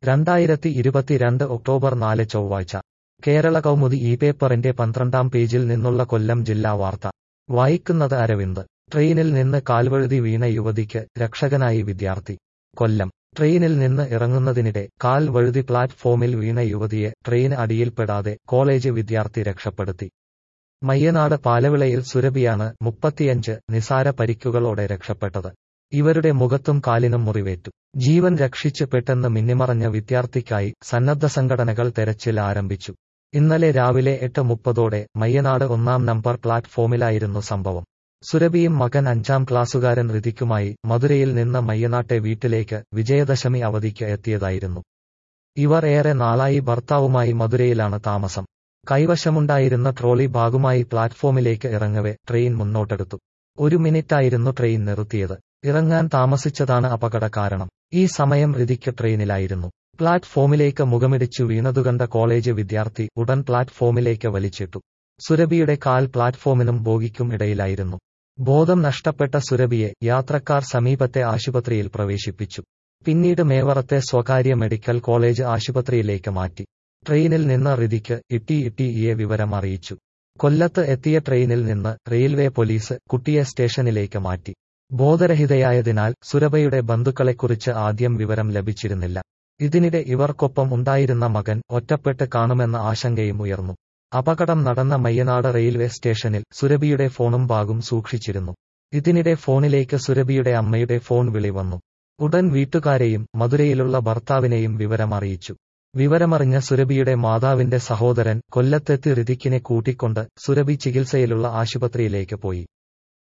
രണ്ടായിരത്തി ഇരുപത്തിരണ്ട് ഒക്ടോബർ നാല് ചൊവ്വാഴ്ച കേരള കൗമുദി ഈ പേപ്പറിന്റെ പന്ത്രണ്ടാം പേജിൽ നിന്നുള്ള കൊല്ലം ജില്ലാ വാർത്ത വായിക്കുന്നത് അരവിന്ദ് ട്രെയിനിൽ നിന്ന് കാൽവഴുതി വീണ യുവതിക്ക് രക്ഷകനായി വിദ്യാർത്ഥി കൊല്ലം ട്രെയിനിൽ നിന്ന് ഇറങ്ങുന്നതിനിടെ കാൽ വഴുതി പ്ലാറ്റ്ഫോമിൽ വീണ യുവതിയെ ട്രെയിൻ അടിയിൽപ്പെടാതെ കോളേജ് വിദ്യാർത്ഥി രക്ഷപ്പെടുത്തി മയ്യനാട് പാലവിളയിൽ സുരഭിയാണ് മുപ്പത്തിയഞ്ച് നിസാര പരിക്കുകളോടെ രക്ഷപ്പെട്ടത് ഇവരുടെ മുഖത്തും കാലിനും മുറിവേറ്റു ജീവൻ രക്ഷിച്ച് പെട്ടെന്ന് മിന്നിമറഞ്ഞ വിദ്യാർത്ഥിക്കായി സന്നദ്ധ സംഘടനകൾ തെരച്ചിൽ ആരംഭിച്ചു ഇന്നലെ രാവിലെ എട്ട് മുപ്പതോടെ മയ്യനാട് ഒന്നാം നമ്പർ പ്ലാറ്റ്ഫോമിലായിരുന്നു സംഭവം സുരഭിയും മകൻ അഞ്ചാം ക്ലാസ്സുകാരൻ ഋതിക്കുമായി മധുരയിൽ നിന്ന് മയ്യനാട്ടെ വീട്ടിലേക്ക് വിജയദശമി അവധിക്ക് എത്തിയതായിരുന്നു ഇവർ ഏറെ നാളായി ഭർത്താവുമായി മധുരയിലാണ് താമസം കൈവശമുണ്ടായിരുന്ന ട്രോളി ബാഗുമായി പ്ലാറ്റ്ഫോമിലേക്ക് ഇറങ്ങവെ ട്രെയിൻ മുന്നോട്ടെടുത്തു ഒരു മിനിറ്റായിരുന്നു ട്രെയിൻ നിർത്തിയത് ഇറങ്ങാൻ താമസിച്ചതാണ് അപകട കാരണം ഈ സമയം ഋതിക്ക് ട്രെയിനിലായിരുന്നു പ്ലാറ്റ്ഫോമിലേക്ക് മുഖമിടിച്ചു വീണതുകണ്ട കോളേജ് വിദ്യാർത്ഥി ഉടൻ പ്ലാറ്റ്ഫോമിലേക്ക് വലിച്ചിട്ടു സുരഭിയുടെ കാൽ പ്ലാറ്റ്ഫോമിനും ബോഗിക്കും ഇടയിലായിരുന്നു ബോധം നഷ്ടപ്പെട്ട സുരഭിയെ യാത്രക്കാർ സമീപത്തെ ആശുപത്രിയിൽ പ്രവേശിപ്പിച്ചു പിന്നീട് മേവറത്തെ സ്വകാര്യ മെഡിക്കൽ കോളേജ് ആശുപത്രിയിലേക്ക് മാറ്റി ട്രെയിനിൽ നിന്ന് ഋതിക്ക് ഇട്ടി ഇട്ടിയെ വിവരം അറിയിച്ചു കൊല്ലത്ത് എത്തിയ ട്രെയിനിൽ നിന്ന് റെയിൽവേ പോലീസ് കുട്ടിയെ സ്റ്റേഷനിലേക്ക് മാറ്റി ബോധരഹിതയായതിനാൽ സുരഭയുടെ ബന്ധുക്കളെക്കുറിച്ച് ആദ്യം വിവരം ലഭിച്ചിരുന്നില്ല ഇതിനിടെ ഇവർക്കൊപ്പം ഉണ്ടായിരുന്ന മകൻ ഒറ്റപ്പെട്ട് കാണുമെന്ന ആശങ്കയും ഉയർന്നു അപകടം നടന്ന മയ്യനാട് റെയിൽവേ സ്റ്റേഷനിൽ സുരഭിയുടെ ഫോണും ബാഗും സൂക്ഷിച്ചിരുന്നു ഇതിനിടെ ഫോണിലേക്ക് സുരഭിയുടെ അമ്മയുടെ ഫോൺ വിളി വന്നു ഉടൻ വീട്ടുകാരെയും മധുരയിലുള്ള ഭർത്താവിനെയും വിവരം അറിയിച്ചു വിവരമറിഞ്ഞ സുരഭിയുടെ മാതാവിന്റെ സഹോദരൻ കൊല്ലത്തെത്തി ഋതിക്കിനെ കൂട്ടിക്കൊണ്ട് സുരഭി ചികിത്സയിലുള്ള ആശുപത്രിയിലേക്ക് പോയി